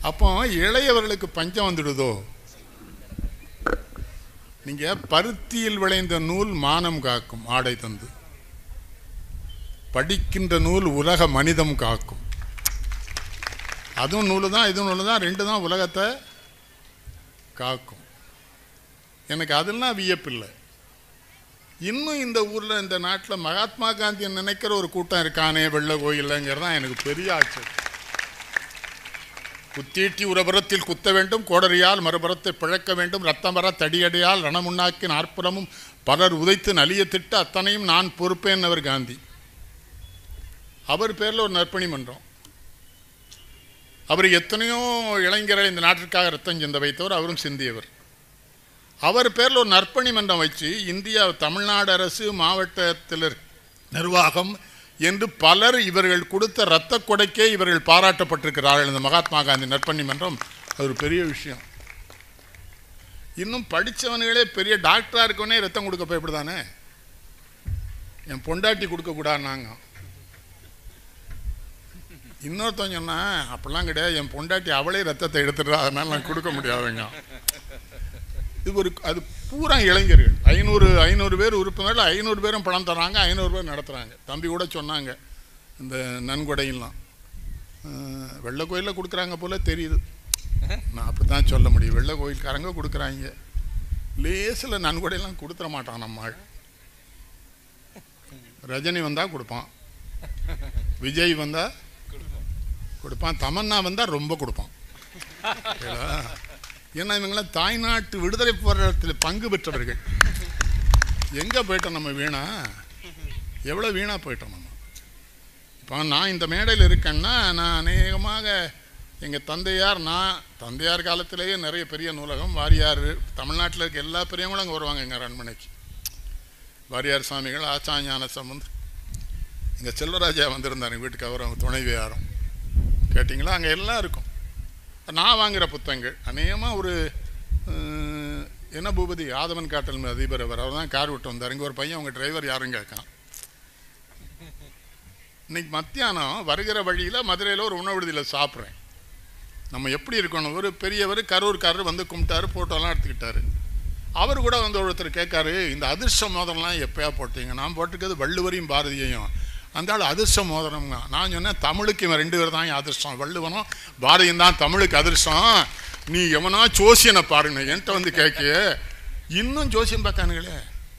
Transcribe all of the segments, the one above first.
அப்போ இளையவர்களுக்கு பஞ்சம் வந்துடுதோ நீங்க பருத்தியில் விளைந்த நூல் மானம் காக்கும் ஆடை தந்து படிக்கின்ற நூல் உலக மனிதம் காக்கும் அதுவும் நூலு தான் இதுவும் நூலு தான் ரெண்டு தான் உலகத்தை காக்கும் எனக்கு அதெல்லாம் வியப்பில்லை இன்னும் இந்த ஊரில் இந்த நாட்டில் மகாத்மா காந்தியை நினைக்கிற ஒரு கூட்டம் இருக்கானே வெள்ள கோயிலங்கிறது தான் எனக்கு பெரிய ஆச்சரியம் குத்தீட்டி உரபுறத்தில் குத்த வேண்டும் கோடரியால் மறுபுறத்தை பிழக்க வேண்டும் ரத்தம் வர தடியடையால் ரணமுன்னாக்கி நாற்புறமும் பலர் உதைத்து நலிய திட்டு அத்தனையும் நான் பொறுப்பேன்னவர் காந்தி அவர் பேரில் ஒரு நற்பணி மன்றம் அவர் எத்தனையோ இளைஞரை இந்த நாட்டிற்காக ரத்தம் சிந்த வைத்தவர் அவரும் சிந்தியவர் அவர் பேரில் ஒரு நற்பணி மன்றம் வச்சு இந்தியா தமிழ்நாடு அரசு மாவட்டத்தில் நிர்வாகம் என்று பலர் இவர்கள் கொடுத்த இரத்த கொடைக்கே இவர்கள் பாராட்டப்பட்டிருக்கிறார்கள் இந்த மகாத்மா காந்தி நற்பணி மன்றம் அது ஒரு பெரிய விஷயம் இன்னும் படித்தவனுங்களே பெரிய டாக்டராக இருக்கவனே ரத்தம் கொடுக்க பயப்படுதானே என் பொண்டாட்டி கொடுக்கக்கூடாதுனாங்க இன்னொருத்தன் சொன்னா அப்படிலாம் கிடையாது என் பொண்டாட்டி அவளே ரத்தத்தை எடுத்துடுறா அதனால நான் கொடுக்க முடியாதுங்க இது ஒரு அது பூரா இளைஞர்கள் ஐநூறு ஐநூறு பேர் உறுப்பினர்கள் ஐநூறு பேரும் பணம் தராங்க ஐநூறு பேர் நடத்துகிறாங்க தம்பி கூட சொன்னாங்க இந்த நன்கொடையெல்லாம் அஹ், வெள்ளை கோயிலில் கொடுக்குறாங்க போல தெரியுது நான் அப்படி தான் சொல்ல முடியும் வெள்ளை கோயில்காரங்க கொடுக்குறாங்க லேசில் நன்கொடையெல்லாம் கொடுத்துட மாட்டான் நம்ம ஆள் ரஜினி வந்தால் கொடுப்பான் விஜய் வந்தால் கொடுப்பான் தமன்னா வந்தால் ரொம்ப கொடுப்பான் ஓகேவா? ஏன்னா இவங்களாம் தாய்நாட்டு விடுதலை போராட்டத்தில் பங்கு பெற்றவர்கள் எங்கே போயிட்டோம் நம்ம வீணா எவ்வளோ வீணாக போயிட்டோம் நம்ம இப்போ நான் இந்த மேடையில் இருக்கேன்னா நான் அநேகமாக எங்கள் தந்தையார் நான் தந்தையார் காலத்திலேயே நிறைய பெரிய நூலகம் வாரியார் தமிழ்நாட்டில் இருக்க எல்லா பெரியவங்களும் அங்கே வருவாங்க எங்கள் அரண்மனைக்கு வாரியார் சாமிகள் ஆச்சாஞான சம்பந்த் எங்கள் செல்வராஜா வந்திருந்தார் எங்கள் வீட்டுக்கு அவர் அவங்க துணைவியாரும் கேட்டிங்களா அங்கே எல்லாம் இருக்கும் நான் வாங்குகிற புத்தகங்கள் அநேகமாக ஒரு அஹ், என்ன பூபதி ஆதவன் காட்டல் அதிபர் அவர் அவர் தான் கார் விட்டு வந்தார் இங்கே ஒரு பையன் உங்கள் டிரைவர் யாரும் கேட்கான் இன்னைக்கு மத்தியானம் வருகிற வழியில் மதுரையில் ஒரு உணவு விடுதியில் சாப்பிட்றேன் நம்ம எப்படி இருக்கணும் ஒரு பெரியவர் கரூர்காரர் வந்து கும்பிட்டாரு ஃபோட்டோலாம் எடுத்துக்கிட்டாரு அவர் கூட வந்து ஒருத்தர் கேட்காரு இந்த அதிர்ஷ்ட மோதிரம்லாம் எப்பயா போட்டீங்க நான் போட்டிருக்கிறது வள்ளுவரையும் பாரதியையும் அந்த ஆள் அதிர்ஷ்ட மோதிரம்ங்க நான் சொன்னேன் தமிழுக்கு இவன் ரெண்டு பேர் தான் என் அதிர்ஷ்டம் வள்ளுவனும் பாரதியும் தான் தமிழுக்கு அதிர்ஷ்டம் நீ எவனா ஜோசியனை பாருங்க என்கிட்ட வந்து கேட்க இன்னும் ஜோசியம் பார்க்கானுங்களே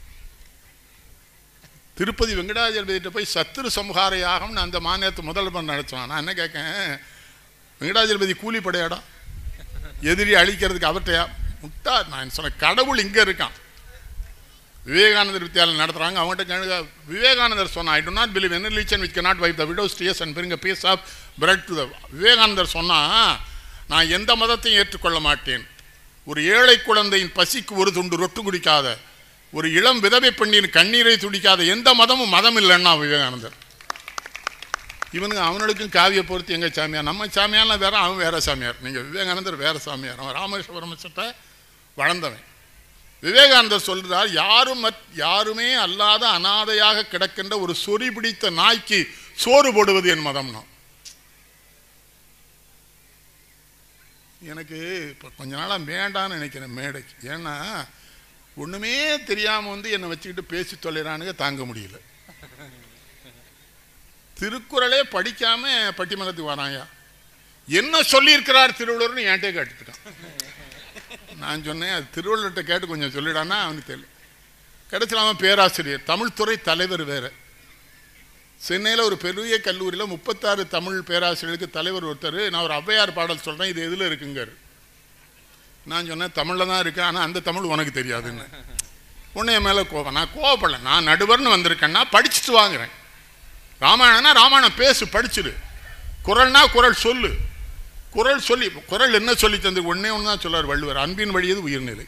திருப்பதி வெங்கடாஜலபதிட்ட போய் சத்துரு சம்ஹார யாகம்னு அந்த மாநிலத்து முதல்வர் நடத்துவான் நான் என்ன கேட்கேன் வெங்கடாஜலபதி கூலி படையாடா எதிரி அழிக்கிறதுக்கு அவர்கிட்ட முட்டா நான் சொன்ன கடவுள் இங்கே இருக்கான் விவேகானந்தர் வித்யாலயம் நடத்துகிறாங்க அவங்ககிட்ட கேளுங்க விவேகானந்தர் சொன்னா I do not believe in a religion which cannot wipe the widow's tears and bring a piece of bread to the Vivekanandar சொன்னா நான் எந்த மதத்தையும் ஏற்றுக்கொள்ள மாட்டேன் ஒரு ஏழை குழந்தையின் பசிக்கு ஒரு துண்டு ரொட்டு குடிக்காத ஒரு இளம் விதவை பெண்ணின் கண்ணீரை துடிக்காத எந்த மதமும் மதம் இல்லைன்னா விவேகானந்தர் இவனுங்க அவனுக்கும் காவிய பொறுத்து எங்க சாமியார் நம்ம சாமியார்லாம் வேற அவன் வேற சாமியார் நீங்க விவேகானந்தர் வேற சாமியார் அவன் ராமகிருஷ்ண பரமசத்தை வளர்ந்தவன் விவேகானந்தர் சொல்றார் யாரும் மற்- யாருமே அல்லாத அனாதையாக கிடக்கின்ற ஒரு சொறி பிடித்த நாய்க்கு சோறு போடுவது என் மதம்னா எனக்கு இப்போ கொஞ்ச நாளாக வேண்டான்னு நினைக்கிறேன் மேடைக்கு ஏன்னா ஒன்றுமே தெரியாமல் வந்து என்னை வச்சுக்கிட்டு பேசி தொலைறானுங்க தாங்க முடியல திருக்குறளே படிக்காம பட்டிமன்றத்துக்கு வராயா என்ன சொல்லியிருக்கிறார் திருவள்ளுவர்னு என்கிட்ட கேட்டுட்டான் நான் சொன்னேன் அது திருவள்ளுவர்கிட்ட கேட்டு கொஞ்சம் சொல்லிடான்னா அவனுக்கு தெரியல கடைசியில் அவன் பேராசிரியர் தமிழ்துறை தலைவர் வேற சென்னையில் ஒரு பெரிய கல்லூரியில் முப்பத்தாறு தமிழ் பேராசிரியர்களுக்கு தலைவர் ஒருத்தர் நான் ஒரு ஔவையார் பாடல் சொல்கிறேன் இது எதில் இருக்குங்காரு நான் சொன்னேன் தமிழில் தான் இருக்கு ஆனால் அந்த தமிழ் உனக்கு தெரியாதுன்னு உன்னை என் மேலே கோபம் நான் கோவப்படல நான் நடுவர்னு வந்திருக்கேன்னா படிச்சுட்டு வாங்குறேன் ராமாயணம்னா ராமாயணம் பேசு படிச்சிடு குரல்னா குரல் சொல்லு குரல் சொல்லி குரல் என்ன சொல்லி தந்து ஒண்ணே ஒன்று தான் சொல்லார் வள்ளுவர் அன்பின் வழியது உயிர்நிலை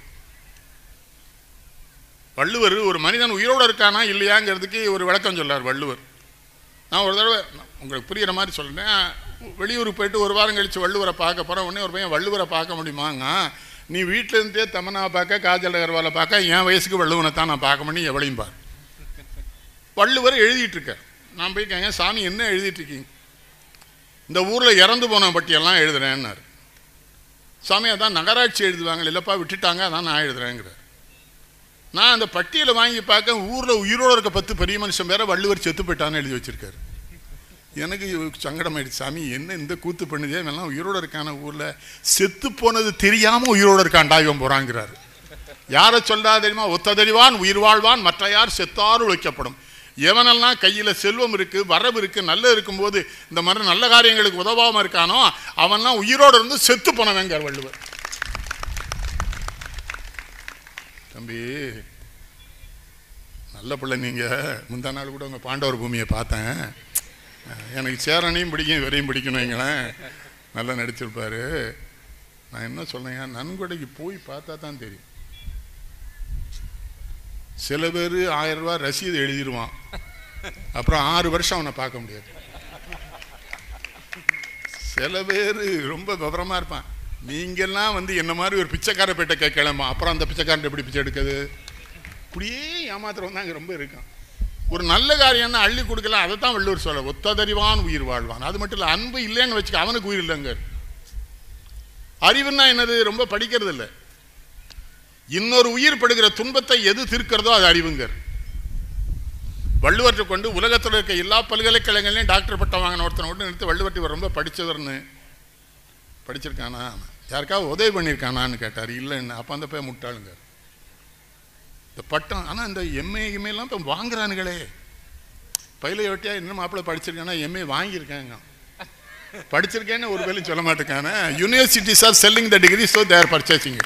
வள்ளுவர் ஒரு மனிதன் உயிரோடு இருக்கானா இல்லையாங்கிறதுக்கு ஒரு விளக்கம் சொல்லார் வள்ளுவர் நான் ஒரு தடவை உங்களுக்கு புரிகிற மாதிரி சொல்கிறேன் வெளியூருக்கு போயிட்டு ஒரு வாரம் கழித்து வள்ளுவரை பார்க்க போகிறேன் உடனே ஒரு பையன் வள்ளுவரை பார்க்க முடியுமாங்க நீ வீட்டில் இருந்தே தமனாவை பார்க்க காஜல் அகர்வாலை பார்க்க என் வயசுக்கு வள்ளுவனை தான் நான் பார்க்க முடியும் எவ்வளையும் பார் வள்ளுவர் எழுதிட்டு இருக்கார் நான் போய் கேங்க சாமி என்ன எழுதிட்டு இருக்கீங்க இந்த ஊரில் இறந்து போன பட்டியெல்லாம் எழுதுறேன்னாரு சாமி அதான் நகராட்சி எழுதுவாங்க இல்லைப்பா விட்டுட்டாங்க அதான் நான் எழுதுறேங்கிறார் நான் அந்த பட்டியலை வாங்கி பார்க்க ஊரில் உயிரோடு இருக்க பத்து பெரிய மனுஷன் பேரை வள்ளுவர் செத்து போயிட்டான்னு எழுதி வச்சிருக்காரு எனக்கு சங்கடமாயிடுச்சு சாமி என்ன இந்த கூத்து பண்ணுதே இவெல்லாம் உயிரோடு இருக்கான ஊரில் செத்து போனது தெரியாமல் உயிரோடு இருக்கான்டா இவன் போகிறாங்கிறாரு யாரை சொல்றா தெரியுமா ஒத்ததறிவான் உயிர் வாழ்வான் மற்ற யார் செத்தாறு உழைக்கப்படும் எவனெல்லாம் கையில் செல்வம் இருக்கு வரவு இருக்கு நல்ல இருக்கும்போது இந்த மாதிரி நல்ல காரியங்களுக்கு உதவாமல் இருக்கானோ அவன்லாம் உயிரோடு இருந்து செத்து போனவங்க வள்ளுவர் தம்பி நல்ல பிள்ளை நீங்கள் முந்தா நாள் கூட உங்கள் பாண்டவர் பூமியை பார்த்தேன் எனக்கு சேரனையும் பிடிக்கும் இவரையும் பிடிக்கணும் வைங்களேன் நல்லா நடிச்சிருப்பாரு நான் என்ன சொல்றேன் நன்கொடைக்கு போய் பார்த்தா தான் தெரியும் சில பேர் ஆயிரம் ரூபாய் ரசீது எழுதிடுவான் அப்புறம் ஆறு வருஷம் அவனை பார்க்க முடியாது சில பேர் ரொம்ப விவரமா இருப்பான் நீங்கெல்லாம் வந்து என்ன மாதிரி ஒரு பிச்சைக்கார பேட்டை கேட்கலாமா அப்புறம் அந்த பிச்சைக்காரன் எப்படி பிச்சை எடுக்குது இப்படியே ஏமாத்துறவன் தான் இங்க ரொம்ப இருக்கான் ஒரு நல்ல காரியம்னா அள்ளி கொடுக்கல அதை தான் வள்ளுவர் சொல்ல ஒத்ததறிவான் உயிர் வாழ்வான் அது மட்டும் இல்லை அன்பு இல்லைன்னு வச்சுக்க அவனுக்கு உயிர் இல்லைங்க அறிவுன்னா என்னது ரொம்ப படிக்கிறது இல்லை இன்னொரு உயிர் படுகிற துன்பத்தை எது தீர்க்கிறதோ அது அறிவுங்கர் வள்ளுவற்றை கொண்டு உலகத்தில் இருக்க எல்லா பல்கலைக்கழகங்களையும் டாக்டர் பட்டம் வாங்கின ஒருத்தனை விட்டு நிறுத்தி வள்ளுவர்ட்டி இவர் ரொம்ப படித்தவர்னு படிச்சிருக்கானா யாருக்காவது உதவி பண்ணியிருக்கானான்னு கேட்டார் இல்லைன்னு அப்போ அந்த போய் முட்டாளுங்க இந்த பட்டம் ஆனால் இந்த எம்ஏ எம்ஏலாம் இப்போ வாங்குறானுங்களே பயில ஒட்டியா இன்னும் மாப்பிள்ளை படிச்சிருக்கானா எம்ஏ வாங்கியிருக்காங்க படிச்சிருக்கேன்னு ஒரு வேலையும் சொல்ல மாட்டேங்கானே universities are selling the degree so they're purchasing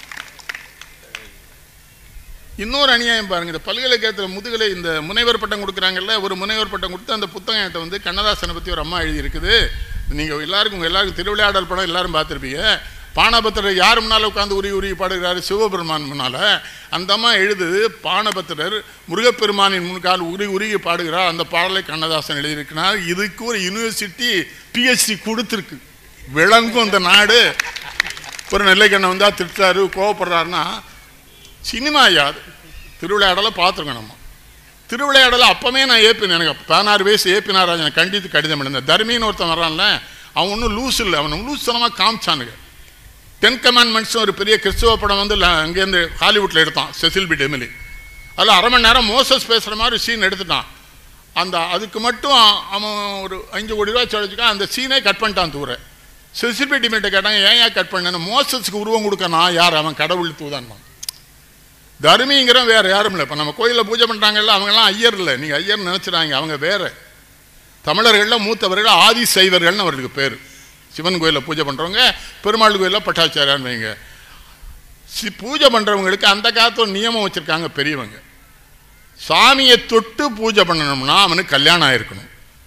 இன்னொரு அநியாயம் பாருங்க இந்த பல்கலைக்கழகத்தில் முதுகலை இந்த முனைவர் பட்டம் கொடுக்குறாங்கல்ல ஒரு முனைவர் பட்டம் கொடுத்து அந்த புத்தகத்தை வந்து கண்ணதாசனை பற்றி ஒரு அம்மா எழுதி இருக்குது நீங்கள் எல்லாருக்கும் உங்கள் எல்லாருக்கும் திருவிளையாடல் படம் எல்லாரும் பார்த்துருப்பீங்க பானபத்திரர் யார் முன்னால் உட்காந்து உரி உரி பாடுகிறாரு சிவபெருமான் முன்னால் அந்த அம்மா எழுதுது பானபத்திரர் முருகப்பெருமானின் முன்கால் உரி உருகி பாடுகிறார் அந்த பாடலை கண்ணதாசன் எழுதியிருக்கிறார் இதுக்கு ஒரு யூனிவர்சிட்டி பிஹெச்டி கொடுத்துருக்கு விளங்கும் இந்த நாடு ஒரு நெல்லைக்கண்ணை வந்தால் திட்டுறாரு கோவப்படுறாருன்னா சினிமா யாது திருவிளையாடலை பார்த்துருக்கோம் நம்ம திருவிளையாடலை அப்போவே நான் ஏப்பினேன் எனக்கு பதினாறு வயசு ஏபி நாராஜனை கண்டித்து கடிதம் எழுந்தேன் தர்மின்னு ஒருத்தன் வர்றான்ல அவன் ஒன்றும் லூஸ் இல்லை அவன் லூஸ்தனமாக காமிச்சானுங்க டென் கமாண்ட்மெண்ட்ஸ் ஒரு பெரிய கிறிஸ்துவ படம் வந்து ல- அங்கேருந்து ஹாலிவுட்டில் எடுத்தான் செசில் பி டெமிலி அதில் அரை மணி நேரம் மோசஸ் பேசுகிற மாதிரி சீன் எடுத்துட்டான் அந்த அதுக்கு மட்டும் அவன் ஒரு அஞ்சு கோடி ரூபா சொல்லிச்சுக்கான் அந்த சீனே கட் பண்ணிட்டான் தூர செசில் பி டெமிலிட்ட கேட்டாங்க ஏன் ஏன் கட் பண்ணேன்னு மோசஸ்க்கு உருவம் கொடுக்க நான் யார் அவன் கடவுள் தூதான் தர்மிங்கிறவன் வேற யாரும் இல்லை இப்போ நம்ம கோயிலில் பூஜை பண்ணுறாங்கல்ல அவங்கெல்லாம் ஐயர் இல்லை நீங்கள் ஐயர்னு நினச்சிடாங்க அவங்க வேற தமிழர்களில் மூத்தவர்கள் ஆதி சைவர்கள்னு அவர்களுக்கு பேர் சிவன் கோயிலில் பூஜை பண்ணுறவங்க பெருமாள் கோயிலில் பட்டாச்சாரியான்னு வைங்க சி பூஜை பண்ணுறவங்களுக்கு அந்த காலத்து ஒரு நியமம் வச்சுருக்காங்க பெரியவங்க சாமியை தொட்டு பூஜை பண்ணணும்னா அவனுக்கு கல்யாணம் ஆயிருக்கணும்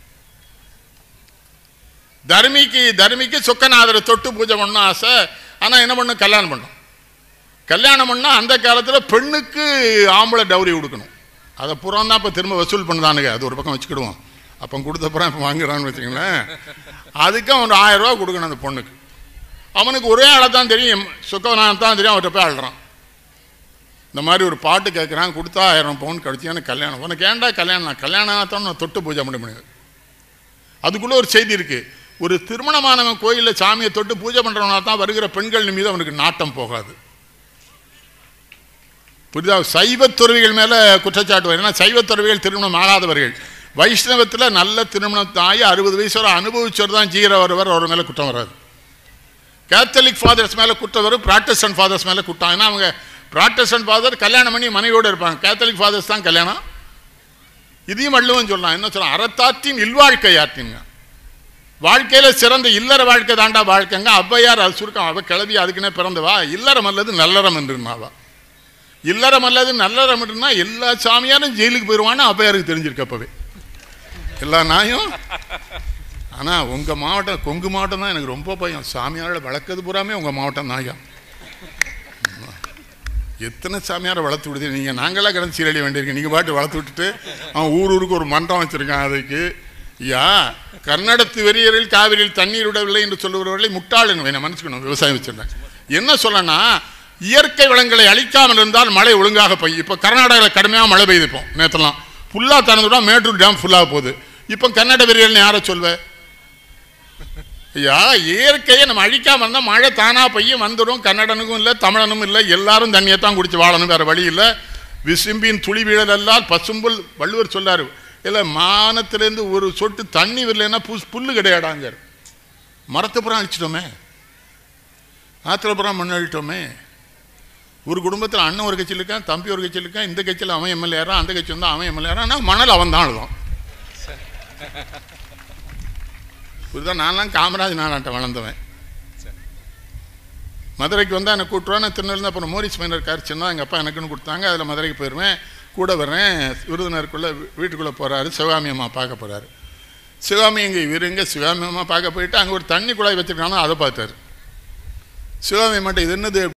தர்மிக்கு தர்மிக்கு சொக்கநாதரை தொட்டு பூஜை பண்ணணும் ஆசை ஆனால் என்ன பண்ணும் கல்யாணம் பண்ணும் கல்யாணம் பண்ணால் அந்த காலத்தில் பெண்ணுக்கு ஆம்பளை டவுரி கொடுக்கணும் அதை புறம் தான் இப்போ திரும்ப வசூல் பண்ணுதானுங்க அது ஒரு பக்கம் வச்சுக்கிடுவோம் அப்போ கொடுத்தப்புறம் இப்போ வாங்குறான்னு வச்சுங்களேன் அதுக்கு அவன் ஒரு ஆயிரம் ரூபா கொடுக்கணும் அந்த பொண்ணுக்கு அவனுக்கு ஒரே ஆளை தான் தெரியும் சுக்கவனான் தான் தெரியும் அவர்கிட்ட போய் ஆள்றான் இந்த மாதிரி ஒரு பாட்டு கேட்குறான் கொடுத்தா ஆயிரம் பவுன் கழிச்சு எனக்கு கல்யாணம் உனக்கு ஏன்டா கல்யாணம் நான் கல்யாணம் ஆகத்தான் நான் தொட்டு பூஜை பண்ண முடியாது அதுக்குள்ளே ஒரு செய்தி இருக்கு ஒரு திருமணமானவன் கோயிலில் சாமியை தொட்டு பூஜை பண்ணுறவனா தான் வருகிற பெண்கள் மீது அவனுக்கு நாட்டம் போகாது புரியுதா சைவத் துறவிகள் மேலே குற்றச்சாட்டு வரும் ஏன்னா சைவத் துறவிகள் திருமணம் ஆகாதவர்கள் வைஷ்ணவத்தில் நல்ல திருமணம் ஆகி அறுபது வயசு வரை அனுபவிச்சவர் தான் ஜீர வருவர் அவர் மேலே குற்றம் வராது கேத்தலிக் ஃபாதர்ஸ் மேலே குற்றம் வரும் ப்ராட்டஸ்டன்ட் ஃபாதர்ஸ் மேலே குற்றம் ஏன்னா அவங்க ப்ராட்டஸ்டன்ட் ஃபாதர் கல்யாணம் பண்ணி மனைவியோடு இருப்பாங்க கேத்தலிக் ஃபாதர்ஸ் தான் கல்யாணம் இதையும் வள்ளுவன் சொல்லலாம் என்ன சொல்லலாம் அறத்தாற்றின் இல்வாழ்க்கை ஆற்றினுங்க வாழ்க்கையில் சிறந்த இல்லற வாழ்க்கை தாண்டா வாழ்க்கைங்க ஔவையார் அது சுருக்கம் அவ கிளவி அதுக்குன்னே பிறந்தவா இல்லறம் அல்லது நல்லறம் என்றுனாவா இல்லறம் அல்லது நல்லறம் என்றுனா எல்லா சாமியாரும் ஜெயிலுக்கு போயிடுவான்னு ஔவையாருக்கு தெரிஞ்சிருக்கு அப்பவே எல்லா நாயும் ஆனால் உங்கள் மாவட்டம் கொங்கு மாவட்டம் தான் எனக்கு ரொம்ப பயம் சாமியாரை வளர்க்கறது பூராமே உங்கள் மாவட்டம் நாயா எத்தனை சாமியாரை வளர்த்து விடுது நீங்கள் நாங்களாம் கிடந்து சீரழி வேண்டியிருக்கு நீங்கள் பாட்டு வளர்த்து விட்டுட்டு அவன் ஊர் ஊருக்கு ஒரு மன்றம் வச்சுருக்கான் அதுக்கு யா கர்நாடத்து வெறியரில் காவிரியில் தண்ணீர் விடவில்லை என்று சொல்லுகிறவர்களை முட்டாளுங்க நான் மன்னிச்சுக்கணும் விவசாயம் வச்சிருந்தேன் என்ன சொல்லனா இயற்கை வளங்களை அழிக்காமல் இருந்தால் மழை ஒழுங்காக பெய்யும் இப்போ கர்நாடகாவில் கடுமையாக மழை பெய்யுது இப்போ நேற்றுலாம் ஃபுல்லாக திறந்து விட்டா மேட்டூர் டேம் ஃபுல்லாக போகுது இப்போ கர்நாடக வெறியல்னு யாரை சொல்வ ஐயா இயற்கையை நம்ம அழிக்காம இருந்தால் மழை தானா பெய்யும் வந்துடும் கன்னடனுக்கும் இல்லை தமிழனும் இல்லை எல்லாரும் தண்ணியை தான் குடிச்சு வாழணும் வேற வழி இல்லை விசும்பின் துளி வீழலெல்லாம் பசும்புல் வள்ளுவர் சொல்லாரு இல்லை மானத்திலேருந்து ஒரு சொட்டு தண்ணி வரலைன்னா புஸ் புல்லு கிடையாடாங்கார் மரத்தை புறம் அழிச்சிட்டோமே ஆத்திர புறம் மண் அழிட்டோமே ஒரு குடும்பத்தில் அண்ணன் ஒரு கட்சியில் இருக்கான் தம்பி ஒரு கட்சியில் இருக்கான் இந்த கட்சியில் அவன் எம்எல்ஏ ஏறான் அந்த கட்சி வந்து அவன் எம்எல்ஏ ஏறான் ஆனால் மணல் அவன் தான் அழுதான் புரியுதா நான்லாம் காமராஜ் நானாட்ட வளர்ந்தவன் மதுரைக்கு வந்தால் என்னை கூட்டுருவான் நான் திருநெல்வேலி அப்புறம் மோரிஸ் மைனர் இருக்கார் சின்ன எங்கள் அப்பா எனக்குன்னு கொடுத்தாங்க அதில் மதுரைக்கு போயிடுவேன் கூட வர்றேன் விருதுநருக்குள்ளே வீட்டுக்குள்ளே போகிறாரு சிவகாமி அம்மா பார்க்க போகிறாரு சிவகாமி எங்கே இவர் எங்கே சிவகாமி அம்மா பார்க்க போயிட்டு அங்கே ஒரு தண்ணி குழாய் வச்சுருக்கானோ அதை பார்த்தாரு சிவகாமி மட்டும் இது என்னது